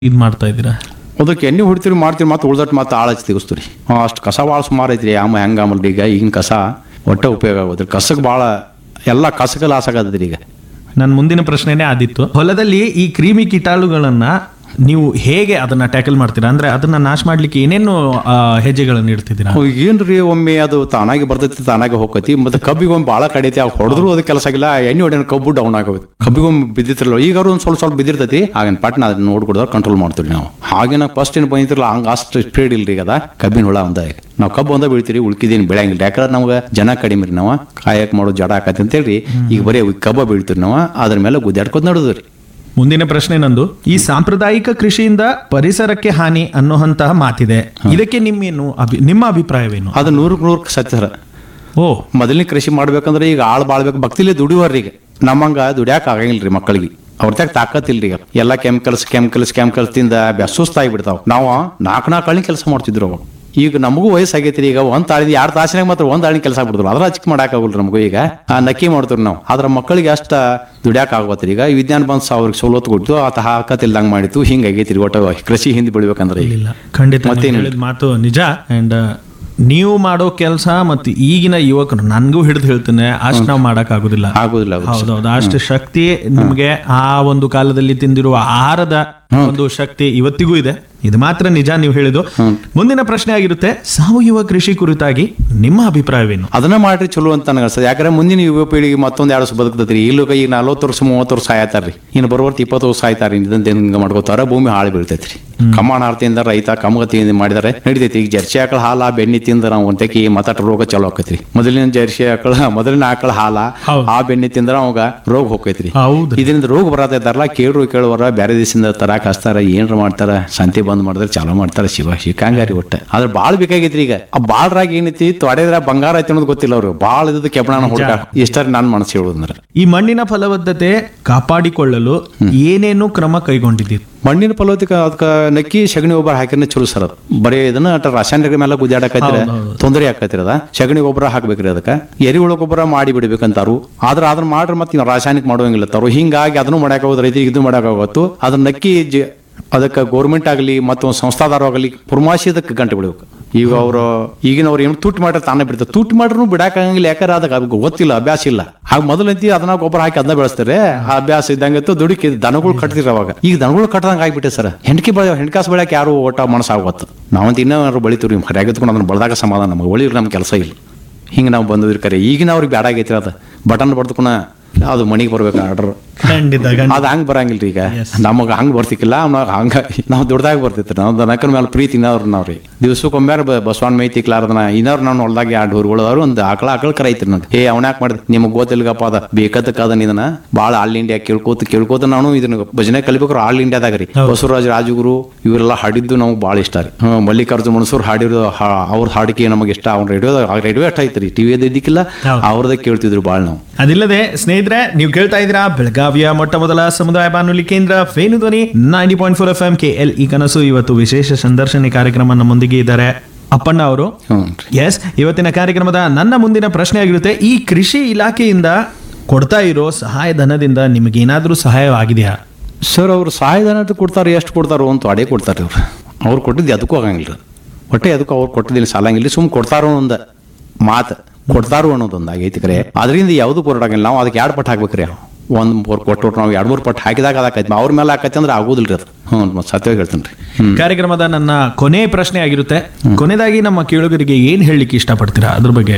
ಇದು ಮಾಡ್ತಾ ಇದ್ದೀರಾ ಅದಕ್ಕೆ ಎಣ್ಣೆ ಹೊಡಿತೀರಿ ಮಾಡ್ತೀರಿ ಮತ್ತೆ ಉಳ್ದಟ್ಟು ಮತ್ತೆ ಆಳ ಹಚ್ಚಿ ತೆಗಿಸ್ತೀರಿ ಅಷ್ಟು ಕಸ ಭಾಳ ಸುಮಾರು ಐತ್ರಿ ಆಮ ಹೆಂಗೆ ಆಮಲ್ರಿ ಈಗ ಈಗಿನ ಕಸ ಒಟ್ಟೆ ಉಪಯೋಗ ಆಗೋದ್ರಿ ಕಸಕ್ಕೆ ಭಾಳ ಎಲ್ಲ ಕಸಕ್ಕೆ ಲಾಸ್ ಆಗತ್ತದ್ರಿ ಈಗ ನನ್ನ ಮುಂದಿನ ಪ್ರಶ್ನೆನೇ ಆದಿತ್ತು ಹೊಲದಲ್ಲಿ ಈ ಕ್ರಿಮಿ ಕೀಟಾಣುಗಳನ್ನ ನೀವು ಹೇಗೆ ಅದನ್ನ ಟ್ಯಾಕಲ್ ಮಾಡ್ತೀರಾ ಅಂದ್ರೆ ಅದನ್ನ ನಾಶ ಮಾಡ್ಲಿಕ್ಕೆ ಏನೇನು ಆ, ಹೆಜ್ಜೆಗಳನ್ನು ಇಡ್ತಿದ್ದೀರಾ ಅವ್ ಏನ್ರಿ ಒಮ್ಮೆ ಅದು ತಾನಾಗಿ ಬರ್ತೈತಿ ತಾನಾಗಿ ಹೋಗತಿ ಮತ್ತೆ ಕಬ್ಬಿಗೆ ಒಮ್ಮೆ ಭಾಳ ಕಡಿತಿ ಅವ್ ಹೊಡೆದ್ರು ಅದು ಕೆಲಸ ಆಗಿಲ್ಲ ಎಣ್ಣೆ ಹೊಡೆಯೋಣ ಕಬ್ಬು ಡೌನ್ ಆಗೋದು ಕಬ್ಬಿಗೆ ಒಮ್ಮೆ ಬಿದ್ದಿತ್ತಿರಲ್ಲ ಈಗ ಅವ್ರು ಒಂದು ಸ್ವಲ್ಪ ಸ್ವಲ್ಪ ಬಿದ್ದಿರ್ತೈತಿ ಆಗಿನ ಪಟ್ನ ಅದನ್ನ ನೋಡ್ಕೊಡ್ದಾಗ ಕಂಟ್ರೋಲ್ ಮಾಡ್ತೀವಿ ನಾವು ಆಗಿನ ಫಸ್ಟ್ ಏನು ಬಂದಿರಲ್ಲ ಹಂಗ ಅಷ್ಟು ಸ್ಪೀಡ್ ಇಲ್ರಿ ಈಗ ಅದ ಕಬ್ಬಿನ ಹುಳ ಒಂದ ನಾವು ಕಬ್ಬು ಒಂದ ಬೀಳ್ತೀರಿ ಉಳ್ಕಿದೇನು ಬೆಳೆಯಂಗಿಲ್ಲ ಯಾಕಂದ್ರೆ ನಮ್ಗೆ ಜನ ಕಡಿಮೆ ರೀ ನಾವು ಕಾಯಕ್ ಮಾಡೋ ಜಡ ಆಕತಿ ಅಂತೇಳಿ ಈಗ ಬರೀ ಕಬ್ಬ ಬೀಳ್ತೀರಿ ನಾವು ಅದ್ರ ಮೇಲೆ ಗುದ್ದಾಡ್ಕೊತ ನಡೆದ್ರಿ ಮುಂದಿನ ಪ್ರಶ್ನೆ ನಂದು ಈ ಸಾಂಪ್ರದಾಯಿಕ ಕೃಷಿಯಿಂದ ಪರಿಸರಕ್ಕೆ ಹಾನಿ ಅನ್ನೋಂತಹ ಮಾತಿದೆ ಇದಕ್ಕೆ ನಿಮ್ಮೇನು ಅಭಿ ನಿಮ್ಮ ಅಭಿಪ್ರಾಯವೇನು ಅದು ನೂರಕ್ಕೆ ನೂರಕ್ಕೆ ಸತ್ಯ ಸರ್ ಓ ಮೊದಲನೇ ಕೃಷಿ ಮಾಡ್ಬೇಕಂದ್ರೆ ಈಗ ಆಳ್ ಬಾಳ್ಬೇಕು ಭಕ್ತಿಲಿ ದುಡಿಯೋರ್ರಿ ಈಗ ನಮ್ಮಂಗ ದುಡಿಯಾಕ ಆಗಂಗಿಲ್ರಿ ಮಕ್ಕಳಿಗೆ ಅವ್ರದಾಗ ತಾಕತ್ತಿಲ್ರಿ ಈಗ ಎಲ್ಲ ಕೆಮಿಕಲ್ಸ್ ಕೆಮಿಕಲ್ಸ್ ಕೆಮಿಕಲ್ಸ್ ತಿಂದ ಸುಸ್ತಾಗಿ ಬಿಡ್ತಾವ ನಾವು ನಾಲ್ಕು ನಾಲ್ಕು ಹಳ್ಳಿ ಕೆಲಸ ಮಾಡ್ತಿದ್ರು ಅವಾಗ ಈಗ ನಮಗೂ ವಯಸ್ಸಾಗೈತ್ರಿ ಈಗ ಒಂದ್ ತಾಳಿ ಎರಡು ತಾಸಿನಾಗ ಮಾತ್ರ ಒಂದ್ ತಾಳಿ ಕೆಲಸ ಬಿಡ್ತಾರೆ ಅದ್ರ ಚಿಕ್ಕ ಮಾಡಕ್ ಆಗಲ್ರಿ ನಮಗೂ ಈಗ ಆ ನಕ್ಕಿ ಮಾಡ್ತೀವಿ ನಾವು ಆದ್ರ ಮಕ್ಕಳಿಗೆ ಅಷ್ಟ ದುಡಿಯಾಕ ಆಗತ್ರಿ ಈಗ ಈ ವಿಜ್ಞಾನ ಬಂದ್ ಅವ್ರಿಗೆ ಸವಲತ್ತು ಕೊಟ್ಟು ಆತ ಹಾಕತ್ತಿಲ್ದಂಗ್ ಮಾಡಿತ್ತು ಹಿಂಗಾಗೈತ್ರಿ ಒಟ್ಟ ಕೃಷಿ ಹಿಂದೆ ಬೆಳಿಬೇಕಂದ್ರೆ ಈಗ ಇಲ್ಲ ಖಂಡಿತ ನೀವು ಮತ್ತೇನು? ಹೇಳಿದ ಮಾತು ನಿಜ ಅಂಡ್ ನೀವು ಮಾಡೋ ಕೆಲಸ ಮತ್ತು ಈಗಿನ ಯುವಕರು ನನ್ಗೂ ಹಿಡಿದು ಹೇಳ್ತೇನೆ ಅಷ್ಟು ನಾವು ಮಾಡಕ್ ಆಗುದಿಲ್ಲ ಆಗುದಿಲ್ಲ ಆಗುದಿಲ್ಲ. ಹೌದೌದು ಅಷ್ಟು ಶಕ್ತಿ ನಿಮಗೆ ಆ ಒಂದು ಕಾಲದಲ್ಲಿ ತಿಂದಿರುವ ಆಹಾರದ ಒಂದು ಶಕ್ತಿ ಇವತ್ತಿಗೂ ಇದೆ ಇದು ಮಾತ್ರ ನಿಜ ನೀವು ಹೇಳಿದ್ದು ಮುಂದಿನ ಪ್ರಶ್ನೆ ಆಗಿರುತ್ತೆ ಸಾವಯವ ಕೃಷಿ ಕುರಿತಾಗಿ ನಿಮ್ಮ ಅಭಿಪ್ರಾಯವೇನು ಅದನ್ನ ಮಾಡ್ರಿ ಚಲೋ ಅಂತ ನನಗೆ ಅನ್ಸದ ಯಾಕಂದ್ರೆ ಮುಂದಿನ ಯುವ ಪೀಳಿಗೆ ಮತ್ತೊಂದ್ ಎರಡು ವರ್ಷ ಬದುಕ್ತದ್ರಿ ಇಲ್ಲೂ ಈಗ ನಲ್ವತ್ತು ವರ್ಷ ಮೂವತ್ತು ವರ್ಷ ಸಾಯ್ತಾರ್ರಿ ಇನ್ನು ಬರುವರ್ತ ಇಪ್ಪತ್ತು ವರ್ಷ ಸಾಯ್ತಾರ ಇದಂತ ಹಿಂಗ ಮಾಡ್ಕೋತಾರ ಭೂಮಿ ಹಾಳು ಬೀಳ್ತೈತ್ರಿ ಕಮಾಣ ಆರ್ತಿಯಿಂದ ರೈತ ಕಮಗತಿಯಿಂದ ಮಾಡಿದಾರೆ ನಡಿತೈತಿ ಈಗ ಜರ್ಸಿ ಆಕಳ ಹಾಲ ಬೆಣ್ಣೆ ತಿಂದ ನಾವು ಒಂತಕಿ ಮತ್ತಾಟ ರೋಗ ಚಲೋ ಆಕೈತ್ರಿ ಮೊದಲಿನ ಜರ್ಸಿ ಆಕಳ ಮೊದಲಿನ ಆಕಳ ಹಾಲ ಹೌದು. ಆ ಬೆಣ್ಣೆ ತಿಂದ್ರ ಅವಾಗ ರೋಗ ಹೋಗೈತ್ರಿ ಹೌದು ಇದರಿಂದ ರೋಗ ಬರತ್ತ ಇದ್ದಾರಲ್ಲ ಕೇಳ್ರು ಕೇಳುವರ ಬೇರೆ ದೇಶದಿಂದ ತರಾಕ್ ಹಚ್ತಾರ ಏನ್ರ ಮಾಡ್ತಾರ ಸಂತೆ ಬಂದ್ ಮಾಡಿದ್ರೆ ಚಾಲೂ ಮಾಡ್ತಾರ ಶಿವ ಶಿಕಾಂಗಾರಿ ಒಟ್ಟ ಆದ್ರೆ ಬಾಳ್ ಬೇಕಾಗೈತ್ರಿ ಈಗ ಆ ಬಾಳ್ರಾಗ ಏನೈತಿ ತೊಡೆದ್ರ ಬಂಗಾರ ಐತಿ ಅನ್ನೋದು ಗೊತ್ತಿಲ್ಲ ಅವ್ರು ಬಾಳ ಇದ್ದು ಕೆಪಣಾನ ಹುಡುಕ ಇಷ್ಟಾರ ನಾನ್ ಮನಸ್ಸು ಹೇಳುದಂದ್ರ ಈ ಮಣ್ಣಿನ ಫಲವತ್ತತೆ ಕಾಪಾಡಿಕೊಳ್ಳಲು ಏನೇನು ಕ್ರಮ ಕೈಗೊಂಡಿದ್ದೀರಿ ಮಣ್ಣಿನ ಫಲವತ್ತಿಕ ಅದಕ್ಕ ನಕ್ಕಿ ಸಗಣಿ ಗೊಬ್ಬರ ಹಾಕಿದ್ರೆ ಚಲೋ ಸರ್ ಅದು ಬರೀ ಇದನ್ನ ಅಟ ರಾಸಾಯನಿಕ ಮೇಲೆ ಗುದ್ದಾಡಕತ್ತಿರ ತೊಂದರೆ ಆಕತ್ತಿರ ಅದ ಸಗಣಿ ಗೊಬ್ಬರ ಹಾಕ್ಬೇಕ್ರಿ ಅದಕ್ಕ ಎರಿಹುಳ ಗೊಬ್ಬರ ಮಾಡಿ ಬಿಡ್ಬೇಕಂತಾರು ಆದ್ರ ಅದನ್ನ ಮಾಡ್ರಿ ಮತ್ತೆ ರಾಸಾಯನಿಕ ಮಾಡುವಂಗಿಲ್ಲ ತಾರು ಹಿಂಗಾಗಿ ಅದನ್ನು ಮಾಡಕ್ ಹೋದ್ರೆ ರೈತರಿಗೆ ಇದು ಮಾಡಕ್ ಆಗೋತ್ತು ಅದನ್ನ ನಕ್ಕಿ ಜ- ಅದಕ್ಕೆ ಗೌರ್ಮೆಂಟ್ ಆಗಲಿ ಮತ್ತು ಒಂದು ಸಂಸ್ಥಾದಾರ ಆಗಲಿ ಪುರ್ಮಾಸಿ ಅದಕ್ಕೆ ಗಂಟೆ ಬಿಡ್ಬೇಕು ಈಗ ಅವರು ಈಗಿನವ್ರು ಏನು ತುಟ್ಟು ಮಾಡ್ರೆ ತಾನೇ ಬಿಡ್ತಾರೆ ತುಟ್ಟು ಮಾಡ್ರೂ ಬಿಡಕ್ಕಾಗಂಗಿಲ್ಲ ಯಾಕಂದ್ರೆ ಅದಕ್ಕೆ ಅದಕ್ಕೆ ಗೊತ್ತಿಲ್ಲ ಅಭ್ಯಾಸ ಇಲ್ಲ ಆಗ ಮೊದಲಂತಿ ಅದನ್ನ ಗೊಬ್ಬರ ಹಾಕಿ ಅದನ್ನ ಬೆಳೆಸ್ತಾರೆ ಆ ಅಭ್ಯಾಸ ಇದ್ದಂಗಿತ್ತು ದುಡುಕಿ ದನಗಳು ಕಟ್ತಿರ ಅವಾಗ ಈಗ ದನಗಳು ಕಟ್ಟದಂಗೆ ಆಗ್ಬಿಟ್ಟೆ ಸರ್ ಹೆಂಡಕಿ ಬೆಳೆ ಹೆಣ್ಕಾಸು ಬೆಳೆಯಕ್ಕೆ ಯಾರು ಓಟ ಮನಸ್ಸಾಗತ್ತು ನಾವಂತ ಇನ್ನೂ ಬೆಳಿತೀವಿ ರೀ ಹರಿಯಾಗಿತ್ಕೊಂಡು ಅದನ್ನ ಬೆಳೆದಾಗ ಸಮಾಧಾನ ನಮಗೆ ಒಳ್ಳೆ ನಮ್ಮ ಕೆಲಸ ಇಲ್ಲ ಹಿಂಗೆ ನಾವು ಬಂದಿದ್ರಿ ಕರೆ ಈಗಿನ ಅವ್ರಿಗೆ ಬ್ಯಾಡ ಆಗೈತಿ ಅದು ಬಟನ್ ಬಡ್ದುಕೊಣ ಅದು ಮನೆಗೆ ಬರ್ಬೇಕು ಆರ್ಡರ್ ಖಂಡಿತ ಅದು ಹಂಗ್ ಬರಂಗಿಲ್ರಿ ಈಗ ನಮಗ ಹಂಗ್ ಬರ್ತಿಕ್ಕಿಲ್ಲ ನಾವ್ ಹಂಗ ನಾವು ದುಡ್ದಾಗ ಬರ್ತೈತ್ರಿ ನಾವು ದನಕನ ಮೇಲೆ ಪ್ರೀತಿ ಇನ್ನವ್ರು ನಾವ್ರಿ ದಿವ್ಸಕ್ಕೊಮ್ಮೆ ಬಸವಣ್ಣ ಮೈ ತಿಕ್ಲಾರ್ದನ ಇನ್ನವ್ರು ನಾವು ಹೊಲ್ದಾಗ ಎರಡು ಊರುಗಳು ಅವ್ರು ಒಂದು ಆಕಳ ಆಕಳ ಕರ ಐತ್ರಿ ನಂಗೆ ಏ ಅವನ್ಯಾಕ್ ಮಾಡಿದ್ ನಿಮಗ್ ಗೊತ್ತಿಲ್ಗಪ್ಪ ಅದ ಬೇಕದಕ್ಕದನ್ ಇದನ್ನ ಬಾಳ ಆಲ್ ಇಂಡಿಯಾ ಕೇಳ್ಕೋತ ಕೇಳ್ಕೋತ ನಾನು ಇದನ್ನ ಭಜನೆ ಕಲಿಬೇಕು ಆಲ್ ಇಂಡಿಯಾದಾಗ ರೀ ಬಸವರಾಜ್ ರಾಜಗುರು ಇವರೆಲ್ಲ ಹಾಡಿದ್ದು ನಮ್ಗೆ ಭಾಳ ಇಷ್ಟ ರೀ ಹ್ಮ್, ಮಲ್ಲಿಕಾರ್ಜುನ ಮನಸೂರ್ ಹಾಡಿರೋ ಹಾ- ಅವ್ರ ಹಾಡಿಕೆ ನಮಗೆ ಇಷ್ಟ ಅವ್ನ ರೇಡಿಯೋ ರೇಡಿಯೋ ಅಷ್ಟ ಐತ್ರಿ ಟಿವಿ ಇದ್ದಿಕ್ಕಿಲ್ಲ ಹೌದು. ಅವ್ರದೇ ಕೇಳ್ತಿದ್ರು ಭಾಳ ನಾವು ಅದಿಲ್ಲದೆ ಸ್ನೇಹಿತರೆ ನೀವು ಕೇಳ್ತಾ ಇದ್ದೀರಾ ಬೆಳಗಾವಿಯ ಮೊಟ್ಟ ಮೊದಲ ಸಮುದಾಯ ಬಾನುಲಿ ಕೇಂದ್ರ Venu Dhwani ninety point four F M K L E ಕನಸು ಇವತ್ತು ವಿಶೇಷ ಸಂದರ್ಶನ ಕಾರ್ಯಕ್ರಮ ನಮ್ಮೊಂದಿಗೆ ಇದ್ದಾರೆ ಅಪ್ಪಣ್ಣ ಅವರು ಹ್ಞೂ ಎಸ್ ಇವತ್ತಿನ ಕಾರ್ಯಕ್ರಮದ ನನ್ನ ಮುಂದಿನ ಪ್ರಶ್ನೆ ಆಗಿರುತ್ತೆ ಈ ಕೃಷಿ ಇಲಾಖೆಯಿಂದ ಕೊಡ್ತಾ ಇರೋ ಸಹಾಯಧನದಿಂದ ನಿಮಗೆ ಏನಾದರೂ ಸಹಾಯವಾಗಿದೆಯಾ ಸರ್ ಅವ್ರು ಸಹಾಯಧನ ಅಂತ ಕೊಡ್ತಾರೆ ಎಷ್ಟು ಕೊಡ್ತಾರೋ ಅಂತ ಅಡೇ ಕೊಡ್ತಾರೆ ಅವ್ರು ಅವ್ರು ಕೊಟ್ಟಿದ್ದು ಅದಕ್ಕೂ ಆಗಂಗಿಲ್ಲ ಒಟ್ಟೆ ಅದಕ್ಕೂ ಅವ್ರು ಕೊಟ್ಟಿದ್ದೀನಿ ಸಾಲಂಗಿಲ್ಲ ಸುಮ್ ಕೊಡ್ತಾರೋ ಒಂದು ಮಾತು ಕೊಡ್ತಾರೋ ಅನ್ನೋದೊಂದು ಆಗೈತಿ ಕರೆ ಅದರಿಂದ ಯಾವುದು ಕೊಡೋಂಗಿಲ್ಲ ನಾವು ಅದಕ್ಕೆ ಎರಡು ಪಟ್ಟು ಹಾಕ್ಬೇಕ್ರಿ ಒಂದು ಮೂರು ಕೊಟ್ಟು ನಾವು ಎರಡು ಮೂರು ಪಟ್ಟು ಹಾಕಿದಾಗ ಅದಾಕೈತಿ ಅವ್ರ ಮೇಲೆ ಹಾಕೈತಿ ಅಂದ್ರೆ ಆಗೋದಿಲ್ಲ ರೀ ಅದು ಹ್ಞೂ ಮತ್ತೆ ಸತ್ಯವಾಗಿ ಹೇಳ್ತೀನಿ ರೀ ಹ್ಞೂ ಕಾರ್ಯಕ್ರಮದ ನನ್ನ ಕೊನೆ ಪ್ರಶ್ನೆ ಆಗಿರುತ್ತೆ ಕೊನೆದಾಗಿ ನಮ್ಮ ಕೇಳುಗರಿಗೆ ಏನ್ ಹೇಳಲಿಕ್ಕೆ ಇಷ್ಟಪಡ್ತೀರಾ ಅದ್ರ ಬಗ್ಗೆ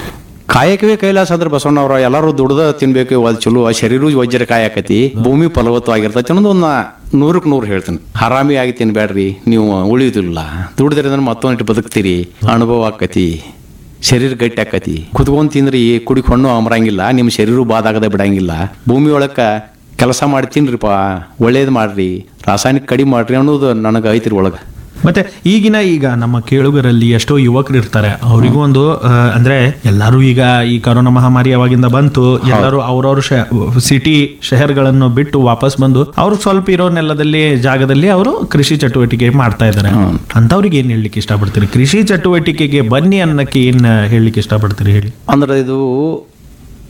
ಕಾಯಕವೇ ಕೈಲಾಸ ಅಂದ್ರೆ ಬಸವಣ್ಣವ್ರ ಎಲ್ಲರೂ ದುಡ್ದ ತಿನ್ಬೇಕು ಅದು ಚಲೋ ಶರೀರ ವಜ್ರ ಕಾಯಕತಿ ಭೂಮಿ ಫಲವತ್ತವಾಗಿರ್ತೈತಿ ಅನ್ನೋದು ಒಂದು ನೂರಕ್ಕೆ ನೂರು ಹೇಳ್ತೀನಿ ಹರಾಮಿ ಆಗಿ ತಿನ್ಬೇಡ್ರಿ ನೀವು ಉಳಿಯುದಿಲ್ಲ ದುಡ್ದ್ರಿಂದ ಮತ್ತೊಂದಿಟ್ಟು ಬದುಕ್ತೀರಿ ಅನುಭವ ಆಕತಿ ಶರೀರ ಗಟ್ಟಿ ಆಕತಿ ಕುತ್ಕೊಂಡ್ ತಿಂದ್ರಿ ಕುಡಿಕ್ ಹಣ್ಣು ಅಮರಂಗಿಲ್ಲ ನಿಮ್ಮ ಶರೀರ ಬಾದಾಗದ ಬಿಡಂಗಿಲ್ಲ ಭೂಮಿ ಒಳಕ ಕೆಲಸ ಮಾಡಿ ತಿನ್ರಿಪ್ಪ ಒಳ್ಳೇದು ಮಾಡ್ರಿ ರಾಸಾಯನಿಕ ಕಡಿಮೆ ಮಾಡ್ರಿ ಅನ್ನೋದು ನನಗೆ ಐತಿರಿ ಒಳಗೆ ಮತ್ತೆ ಈಗಿನ ಈಗ ನಮ್ಮ ಕೇಳುಗರಲ್ಲಿ ಎಷ್ಟೋ ಯುವಕರು ಇರ್ತಾರೆ ಅವರಿಗೂ ಒಂದು ಆ, ಅಂದ್ರೆ ಎಲ್ಲರೂ ಈಗ ಈ ಕರೋನಾ ಮಹಾಮಾರಿ ಅವಾಗಿಂದ ಬಂತು ಎಲ್ಲರೂ ಅವ್ರವ್ರ ಸಿಟಿ ಶಹರ್ಗಳನ್ನು ಬಿಟ್ಟು ವಾಪಸ್ ಬಂದು ಅವ್ರು ಸ್ವಲ್ಪ ಇರೋ ನೆಲದಲ್ಲಿ ಜಾಗದಲ್ಲಿ ಅವರು ಕೃಷಿ ಚಟುವಟಿಕೆ ಮಾಡ್ತಾ ಇದ್ದಾರೆ ಅಂತವ್ರಿಗೆ ಏನ್ ಹೇಳಲಿಕ್ಕೆ ಇಷ್ಟಪಡ್ತೀರಿ ಕೃಷಿ ಚಟುವಟಿಕೆಗೆ ಬನ್ನಿ ಅನ್ನಕ್ಕೆ ಏನ್ ಹೇಳಲಿಕ್ಕೆ ಇಷ್ಟಪಡ್ತೀರಿ ಹೇಳಿ ಅಂದ್ರೆ ಇದು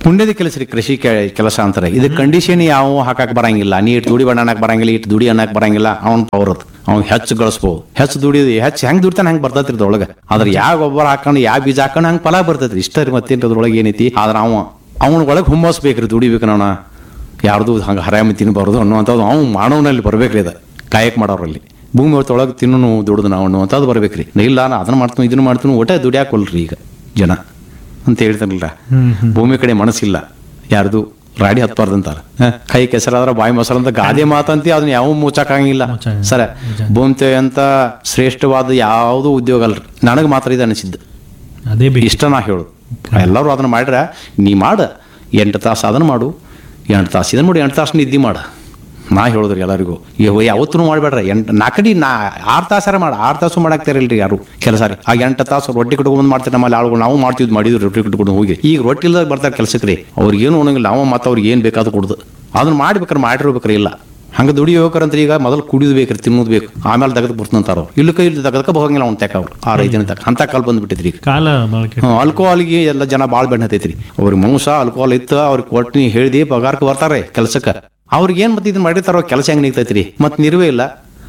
ಪುಣ್ಯದ ಕೆಲಸ ರೀ ಕೃಷಿ ಕೆ- ಕೆಲಸ ಅಂತಾರೆ ಇದು ಕಂಡೀಷನ್ ಯಾವ ಹಾಕಕ್ ಬರಂಗಿಲ್ಲ ನೀ ಇಟ್ಟು ದುಡಿ ಬಣ್ಣ ಅನ್ನಕ್ ಬರಂಗಿಲ್ಲ ಇಟ್ಟು ದುಡಿ ಅನ್ನಕ್ ಬರಂಗಿಲ್ಲ ಅವ್ನ ಪವರ್ ಅವ್ನು ಹೆಚ್ಚು ಗಳಿಸ್ಬೋದು ಹೆಚ್ಚು ದುಡಿಯೋದು ಹೆಚ್ಚು ಹೆಂಗ್ ದುಡಿತಾನೆ ಹಂಗೆ ಬರ್ತೈತ್ರಿ ಇದ್ರೊಳಗೆ ಆದ್ರೆ ಯಾವ ಗೊಬ್ಬರ ಹಾಕೊಂಡು ಯಾವ ಬೀಜ ಹಾಕೊಂಡು ಹಂಗೆ ಫಲ ಬರ್ತೈತ್ರಿ ಇಷ್ಟ ರೀ ಮತ್ತೇನು ಅದ್ರೊಳಗೆ ಏನೈತಿ ಆದ್ರೆ ಅವ ಅವನ ಒಳಗೆ ಹುಮ್ಮಸ್ ಬೇಕ್ರಿ ದುಡಿಬೇಕು ನಾವು ಯಾರ್ದು ಹಂಗೆ ಹರಾಮಿ ತಿನ್ನಬಾರ್ದು ಅನ್ನುವಂಥದ್ದು ಅವ್ನು ಮಾಡೋನಲ್ಲಿ ಬರ್ಬೇಕ್ರಿ ಅದು ಕಾಯಕ್ ಮಾಡೋರಲ್ಲಿ ಭೂಮಿ ಹೊತ್ತೊಳಗೆ ತಿನ್ನು ದುಡ್ದು ನಾವು ಅನ್ನುವಂಥದ್ದು ಬರ್ಬೇಕ್ರಿ ಇಲ್ಲ ನಾ ಅದನ್ನ ಮಾಡ್ತೀನಿ ಇದನ್ನ ಮಾಡ್ತೀನಿ ಒಟ್ಟೆ ದುಡಿಯಾಕೊಲ್ರಿ ಈಗ ಜನ ಅಂತ ಹೇಳ್ತಾರಲ್ಲ ಭೂಮಿ ಕಡೆ ಮನಸ್ಸಿಲ್ಲ ಯಾರ್ದು ರಾಡಿ ಹತ್ಬಾರ್ದಂತಾರ ಕೈ ಕೆಸರಾದ್ರ ಬಾಯಿ ಮೊಸರು ಅಂತ ಗಾದೆ ಮಾತಂತಿ ಅದನ್ನ ಯಾವ ಮುಚ್ಚಾಕಂಗಿಲ್ಲ ಮುಚ್ಚಾಕಂಗಿಲ್ಲ. ಸರ ಭೂಮಿ ಅಂತ ಶ್ರೇಷ್ಠವಾದ ಯಾವುದು ಉದ್ಯೋಗ ಅಲ್ರಿ ನನಗೆ ಮಾತ್ರ ಇದು ಅನಿಸಿದ್ದು ಅದೇ ಬೇಕು ಇಷ್ಟ ನಾ ಹೇಳೋದು ಎಲ್ಲರೂ ಅದನ್ನ ಮಾಡ್ರ ನೀ ಮಾಡ ಎಂಟು ತಾಸು ಅದನ್ನ ಮಾಡು ಎಂಟು ತಾಸು ಇದನ್ನ ಮಾಡಿ ಎಂಟು ತಾಸು ನಿದ್ದೆ ಮಾಡ ನಾ ಹೇಳೋದ್ರಿ ಎಲ್ಲರಿಗೂ ಇವ ಯಾವತ್ತೂ ಮಾಡಬೇಡ್ರಿ ಎಂಟು ನಾಲ್ಕಡಿ ನಾ ಆರು ತಾಸಾರ ಮಾಡ ಆರು ತಾಸು ಮಾಡಾಕ್ತಾರಿಲ್ರಿ ಯಾರು ಕೆಲಸ ರೀ ಆಗ ಎಂಟು ತಾಸು ರೊಟ್ಟಿ ಕಟ್ಕೊಂಡು ಮಾಡ್ತಾರೆ ನಮ್ಮಲ್ಲಿ ಆಳುಗಳು ನಾವು ಮಾಡ್ತಿದ್ವಿ ಮಾಡಿದ್ವಿ ರೊಟ್ಟಿ ಕಟ್ಕೊಂಡು ಹೋಗಿ ಈಗ ರೊಟ್ಟಿ ಇಲ್ದಾಗ ಬರ್ತಾರೆ ಕೆಲಸಕ್ಕೆ ರೀ ಅವ್ರಿಗೆ ಏನು ಉಣಂಗಿಲ್ಲ ನಾವು ಮತ್ತೆ ಅವ್ರಿಗೆ ಏನು ಬೇಕಾದ್ರೂ ಕೊಡುದು ಅದನ್ನ ಮಾಡ್ಬೇಕಾರೆ ಮಾಡಿರ್ಬೇಕ್ರಿ ಇಲ್ಲ ಹಂಗೆ ದುಡಿಯೋಕರಂತ ಈಗ ಮೊದಲು ಕುಡಿದು ಬೇಕ್ರಿ ತಿನ್ನೋದು ಬೇಕು ಆಮೇಲೆ ತೆಗೆದು ಬರ್ತಾರ ಅವ್ರು ಇಲ್ಲ ಕೈ ಇಲ್ಲಿ ತೆಗೆದಕ್ಕೆ ಹೋಗಂಗಿಲ್ಲ ಅವ್ನು ತೆಕ್ಕ ಅವ್ರು ಆ ರೈತನ ತಕ್ಕ ಅಂತ ಕಾಲ್ ಬಂದ್ಬಿಟ್ಟಿದ್ರಿ ಈಗ ಕಾಲ ಬಳಕೆ ಹ್ಮ್, ಆಲ್ಕೋಹಾಲ್ಗೆ ಎಲ್ಲ ಜನ ಭಾಳ ಬೆಣ್ಣ ಹತ್ತೈತ್ರಿ ಅವ್ರಿಗೆ ಮಾಂಸ ಆಲ್ಕೋಹಾಲ್ ಇತ್ತು ಅವ್ರಿಗೆ ಕೊಟ್ಟು ನೀ ಹೇಳ್ದಿ ಪಗಾರಕ್ಕೆ ಬರ್ತಾರೆ ಕೆಲ್ಸಕ್ಕೆ ಅವ್ರಿಗೆ ಏನ್ ಮತ್ತೆ ಇದನ್ನ ಮಾಡಿರ್ತಾರೋ ಕೆಲಸ ಹೆಂಗ್ ನಿಗ್ತೈತ್ರಿ ಮತ್ತೆ ನಿರ್ವೇ ಇಲ್ಲ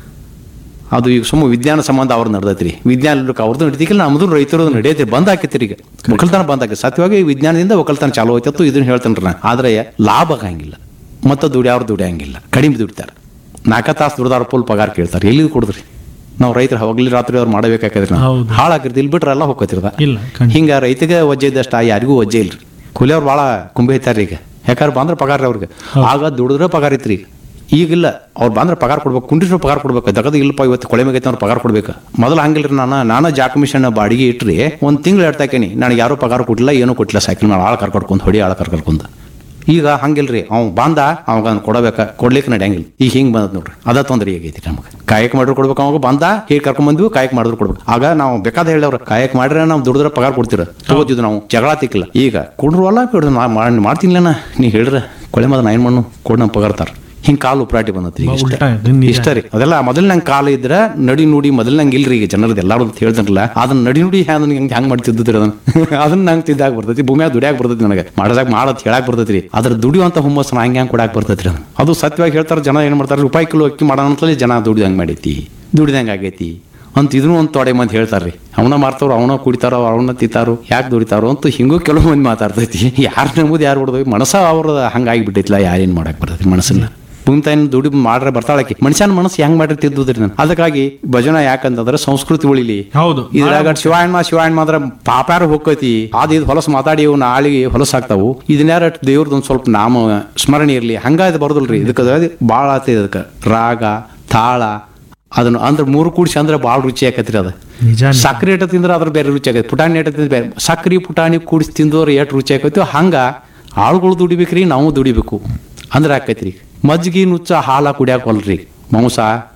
ಅದು ಈಗ ಸುಮ್ಮ ವಿಜ್ಞಾನ ಸಂಬಂಧ ಅವ್ರು ನಡೆದೈತ್ರಿ ವಿಜ್ಞಾನ ಇರ್ಬೇಕು ಅವ್ರದ್ದು ನಡೀತಿಲ್ಲ ನಮ್ದು ರೈತರು ನಡೆಯತ್ರಿ ಬಂದ್ ಹಾಕೈತ್ರಿ ಈಗ ಒಕ್ಕಲ್ತನ ಬಂದ್ ಹಾಕಿ ಸತ್ಯವಾಗಿ ವಿಜ್ಞಾನದಿಂದ ಒಕ್ಕಲ್ತನ ಚಾಲು ಹೋಯ್ತತ್ತು ಇದನ್ನ ಹೇಳ್ತೇನ್ರಿ ನಾ ಆದ್ರೆ ಲಾಭ ಆಗಂಗಿಲ್ಲ ಮತ್ತೆ ದುಡಿಯವ್ರು ದುಡಿಯಂಗಿಲ್ಲ ಕಡಿಮೆ ದುಡಿತಾರೆ ನಾಲ್ಕ ತಾಸು ದುಡ್ದಾರ ಫುಲ್ ಪಗಾರ ಕೇಳ್ತಾರೆ ಎಲ್ಲಿ ಕೊಡಿದ್ರಿ ನಾವು ರೈತರು ಹಗಲಿ ರಾತ್ರಿ ಅವ್ರು ಮಾಡಬೇಕಾಕೈತ್ರಿ ಹೌದು. ಹಾಳಾಕಿರ್ತಿ ಇಲ್ಲಿ ಬಿಟ್ರೆ ಎಲ್ಲ ಹೋಗ್ತಿರ್ದ ಇಲ್ಲ ಖಂಡಿತ. ಹಿಂಗ ರೈತಗೆ ವಜ್ಜೆ ಇದ್ದಷ್ಟ ಯಾರಿಗೂ ವಜ್ಜೆ ಇಲ್ರಿ ಕೂಲಿಯವ್ರು ಭಾಳ ಕುಂಬೆ ಐತಾರ್ರಿ ಈಗ ಯಾಕಂದ್ರೆ ಬಂದ್ರೆ ಪಗಾರ ರೀ ಅವ್ರಿಗೆ ಆಗ ದುಡಿದ್ರೆ ಪಗಾರ ಇತ್ರಿ ಈಗ ಈಗಿಲ್ಲ ಅವ್ರು ಬಂದ್ರೆ ಪಗಾರ ಕೊಡ್ಬೇಕು ಕುಂಡಿಸ್ರು ಪಗಾರ ಕೊಡ್ಬೇಕು ದಗದ ಇಲ್ಲಪ್ಪ ಇವತ್ತು ಕೊಳೆ ಮೇಗೈತೆ ಅವ್ರು ಪಗಾರ ಕೊಡ್ಬೇಕು ಮೊದಲು ಹಂಗಿಲ್ರಿ ನಾನು ನಾನು ಜಾಕ್ ಮಿಷನ್ ಬಾಡಿಗೆ ಇಟ್ರಿ ಒಂದು ತಿಂಗಳು ಹೇಳ್ತಾಕೇನಿ ನನಗೆ ಯಾರೂ ಪಗಾರ ಕೊಟ್ಟಿಲ್ಲ ಏನೂ ಕೊಟ್ಟಿಲ್ಲ ಸೈಕಲ್ ಮೇಲೆ ಆಳು ಕರ್ಕೊಡ್ಕೊಂಡು ಹೊಡಿ ಆಳು ಕರ್ಕೊಡ್ಕೊಂಡು ಈಗ ಹಂಗಿಲ್ರಿ ಅವ್ನು ಬಂದ ಅವಾಗ ಅವ್ನು ಕೊಡಬೇಕ ಕೊಡ್ಲಿಕ್ಕೆ ನಡೆಯಂಗಿಲ್ಲ ಈಗ ಹಿಂಗೆ ಬಂದದ್ ನೋಡ್ರಿ ಅದ ತೊಂದ್ರೆ ಆಗೈತಿ ನಮಗೆ ಕಾಯಕ್ ಮಾಡಿದ್ರು ಕೊಡ್ಬೇಕು ಅವಾಗ ಬಂದ ಹೀಗೆ ಕರ್ಕೊಂಡ್ ಬಂದ್ವಿ ಕಾಯಕ್ ಮಾಡಿದ್ರು ಕೊಡ್ಬೇಕು ಆಗ ನಾವು ಬೇಕಾದ ಹೇಳವ್ರ ಕಾಯಕ್ ಮಾಡ್ರೆ ನಾವು ದುಡಿದ್ರೆ ಪಗಾರ ಕೊಡ್ತೀರ ತಗೋತಿದ್ವಿ ನಾವು ಜಗಳ ತಿಕ್ಕಿಲ್ಲ ಈಗ ಕೊಡ್ರು ಅಲ್ಲ ಬಿಡ್ರಿ ನಾ ಮಾಡ್ತೀನಿಲ್ಲ ನೀ ಹೇಳ್ರ ಕೊಳೆ ಮದ ನಾ ಏನ್ ಮಣ್ಣು ಕೊಡ್ ನಮ್ಮ ಪಗಾರ್ತಾರ ಹಿಂಗ್ ಕಾಲು ಉಪ್ರಾಟಿ ಬಂದತ್ರಿ ಈಗ ಇಷ್ಟ. ಉಲ್ಟಾ ಇದು ನಿಜ. ಇಷ್ಟ ರೀ ಅದೆಲ್ಲ ಮೊದಲ್ ನಂಗೆ ಕಾಲ ಇದ್ರ ನಡಿ ನುಡಿ ಮೊದಲ್ ನಂಗೆ ಇಲ್ರಿ ಈಗ ಜನರದ್ದು ಎಲ್ಲಾರು ಅಂತ ಹೇಳ್ತಾರಲ್ಲ ಅದನ್ನ ನಡಿ ನುಡಿ ಹ್ಯಾಂಗ ಹೆಂಗ್ ಹೆಂಗ್ ಮಾಡ್ತಿದ್ರಿ ಅದನ್ನ ಅದನ್ನ ನಂಗೆ ತಿಂದಾಗ ಬರ್ತೈತಿ ಭೂಮಿಯಾಗ ದುಡಿಯಾಕ ಬರ್ತೈತಿ ನನಗೆ ಮಾಡದಾಗ ಮಾಡತ್ ಹೇಳಕ್ ಬರ್ತೈತಿ ಅದ್ರ ದುಡಿಯುವಂತ ಹುಮ್ಮಸ್ ಹಂಗೆ ಹಂಗೆ ಕೊಡಾಕ್ ಬರ್ತೈತ್ರಿ ಅದನ್ನ. ಅದು ಸತ್ಯವಾಗಿ ಹೇಳ್ತಾರೆ ಜನ ಏನ್ ಮಾಡ್ತಾರೆ ರೂಪಾಯಿ ಕಿಲೋ ಅಕ್ಕಿ ಮಾಡೋಣ ಅಂತಲೇ ಜನ ದುಡಿದಂಗ್ ಮಾಡೈತಿ ದುಡಿದಂಗ ಆಗೈತಿ ಅಂತ ಇದನ್ನು ಒಂದು ತೊಡೆ ಮಂದಿ ಹೇಳ್ತಾರ್ರಿ ಅವನ ಮಾರ್ತಾರೋ ಅವನ ಕುಡಿತಾರೋ ಅವನ ತಿಂತಾರೋ ಯಾಕೆ ದುಡಿತಾರೋ ಅಂತ ಹಿಂಗೂ ಕೆಲವು ಮಂದಿ ಮಾತಾಡ್ತೈತಿ ಯಾರು ನಂಬುದು ಯಾರು ಬಿಡೋದು ಮನಸ್ಸ ಅವ್ರದ ಹಂಗಾಗಿ ಬಿಟ್ಟೈತಿಲ್ಲ ಯಾರೇನ್ ಮಾಡಕ್ ಬರ್ತೈತಿ ಮನಸ್ಸನ್ನ ಭೂಮಿ ತಾಯಿನ ದುಡಿ ಮಾಡ್ರೆ ಬರ್ತಾಳಕಿ ಮನುಷ್ಯನ ಮನಸ್ಸು ಹೆಂಗ್ ಮಾಡಿ ತಿದ್ದುದ್ರಿ ನಾನು ಅದಕ್ಕಾಗಿ ಭಜನ ಯಾಕಂತಂದ್ರೆ ಸಂಸ್ಕೃತಿ ಉಳಿಲಿ ಹೌದು ಇದ್ರಾಗ ಶಿವಾಯಣ್ಣ ಶಿವಾಯಣ್ಣ ಮಾತ್ರ ಪಾಪ್ಯಾರ ಹೋಗ್ತೈತಿ ಅದ್ ಇದು ಹೊಲಸು ಮಾತಾಡಿ ಇವ್ ನಾಳಿಗೆ ಹೊಲಸು ಆಗ್ತಾವು ಇದನ್ಯಾರ ದೇವ್ರದ್ದು ಒಂದ್ ಸ್ವಲ್ಪ ನಾಮ ಸ್ಮರಣೆ ಇರ್ಲಿ ಹಂಗ ಇದು ಬರೋದಿಲ್ರಿ ಇದಕ್ಕೆ ಭಾಳ ಆತೈತಿ ಅದಕ್ಕೆ ರಾಗ ತಾಳ ಅದನ್ನ ಅಂದ್ರೆ ಮೂರು ಕೂಡಿಸಿ ಅಂದ್ರೆ ಭಾಳ ರುಚಿ ಆಕತ್ರಿ ಅದ ನಿಜ ಸಕ್ರೆ ಏಟ ತಿಂದ್ರೆ ಅದ್ರ ಬೇರೆ ರುಚಿ ಆಗೈತೆ ಪುಟಾಣಿ ಏಟ ತಿಂದ್ರೆ ಬೇರೆ ಸಕ್ರಿ ಪುಟಾಣಿ ಕೂಡಿಸಿ ತಿಂದವ್ರು ಎಷ್ಟು ರುಚಿ ಆಕೈತಿ ಹಂಗ ಆಳುಗಳು ದುಡಿಬೇಕ್ರಿ ನಾವು ದುಡಿಬೇಕು ಅಂದ್ರೆ ಆಕೈತ್ರಿ ಮಜ್ಜಿಗೆ ನುಚ್ಚ ಹಾಲ ಕುಡಿಯಾಕ ಹೊಲ್ರಿ ಮಾಂಸ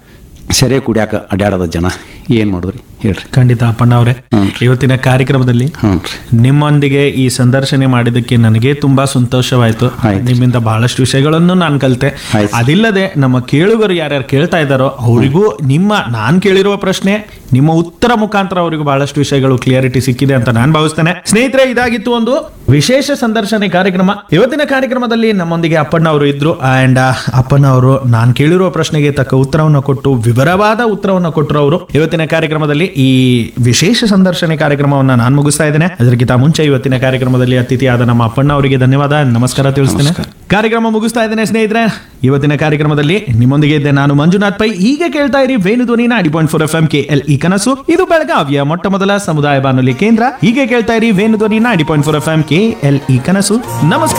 ಸೆರೆ ಕುಡಿಯಾಕ ಅಡ್ಯಾಡದ ಜನ ಏನ್ ಮಾಡುದ್ರಿ ಹೇಳ್ರಿ ಖಂಡಿತ ಅಪ್ಪಣ್ಣ ಅವರೇ ಹ್ಮ್. ಇವತ್ತಿನ ಕಾರ್ಯಕ್ರಮದಲ್ಲಿ ಹ್ಞೂ ರೀ ನಿಮ್ಮೊಂದಿಗೆ ಈ ಸಂದರ್ಶನೆ ಮಾಡಿದ್ದಕ್ಕೆ ನನಗೆ ತುಂಬಾ ಸಂತೋಷವಾಯ್ತು ಆಯ್ತು. ನಿಮ್ಮಿಂದ ಬಹಳಷ್ಟು ವಿಷಯಗಳನ್ನು ನಾನು ಕಲಿತೆ ಆಯ್ತು. ಅದಿಲ್ಲದೆ ನಮ್ಮ ಕೇಳುಗರು ಯಾರ್ಯಾರು ಕೇಳ್ತಾ ಇದ್ದಾರೋ ಅವರಿಗೂ ನಿಮ್ಮ ನಾನ್ ಕೇಳಿರುವ ಪ್ರಶ್ನೆ ನಿಮ್ಮ ಉತ್ತರ ಮುಖಾಂತರ ಅವರಿಗೂ ಬಹಳಷ್ಟು ವಿಷಯಗಳು ಕ್ಲಿಯರಿಟಿ ಸಿಕ್ಕಿದೆ ಅಂತ ನಾನು ಭಾವಿಸ್ತೇನೆ ಸ್ನೇಹಿತರೆ ಇದಾಗಿತ್ತು ಒಂದು ವಿಶೇಷ ಸಂದರ್ಶನ ಕಾರ್ಯಕ್ರಮ ಇವತ್ತಿನ ಕಾರ್ಯಕ್ರಮದಲ್ಲಿ ನಮ್ಮೊಂದಿಗೆ ಅಪ್ಪಣ್ಣ ಅವರು ಇದ್ರು ಅಂಡ್ ಅಪ್ಪಣ್ಣ ಅವರು ನಾನು ಕೇಳಿರುವ ಪ್ರಶ್ನೆಗೆ ತಕ್ಕ ಉತ್ತರವನ್ನು ಕೊಟ್ಟು ವಿವರವಾದ ಉತ್ತರವನ್ನು ಕೊಟ್ಟರು ಅವರು ಇವತ್ತಿನ ಕಾರ್ಯಕ್ರಮದಲ್ಲಿ ಈ ವಿಶೇಷ ಸಂದರ್ಶನ ಕಾರ್ಯಕ್ರಮವನ್ನ ನಾನು ಮುಗಿಸ್ತಾ ಇದ್ದೇನೆ ಅದಕ್ಕಿಂತ ಮುಂಚೆ ಇವತ್ತಿನ ಕಾರ್ಯಕ್ರಮದಲ್ಲಿ ಅತಿಥಿಯಾದ ನಮ್ಮ ಅಪ್ಪಣ್ಣ ಅವರಿಗೆ ಧನ್ಯವಾದ ನಮಸ್ಕಾರ ತಿಳಿಸ್ತೇನೆ ಕಾರ್ಯಕ್ರಮ ಮುಗಿಸ್ತಾ ಇದ್ದೇನೆ ಸ್ನೇಹಿತರೆ ಇವತ್ತಿನ ಕಾರ್ಯಕ್ರಮದಲ್ಲಿ ನಿಮ್ಮೊಂದಿಗೆ ಇದ್ದೆ ನಾನು ಮಂಜುನಾಥ್ ಪೈ ಹೀಗೆ ಕೇಳ್ತಾ ಇರಿ Venu Dhwani ninety point four F M K L E ಕನಸು ಇದು ಬೆಳಗಾವಿಯ ಮೊಟ್ಟ ಮೊದಲ ಸಮುದಾಯ ಬಾನುಲಿ ಕೇಂದ್ರ ಹೀಗೆ ಕೇಳ್ತಾ ಇರಿ Venu Dhwani ninety point four F M K L E ಕನಸು ನಮಸ್ಕಾರ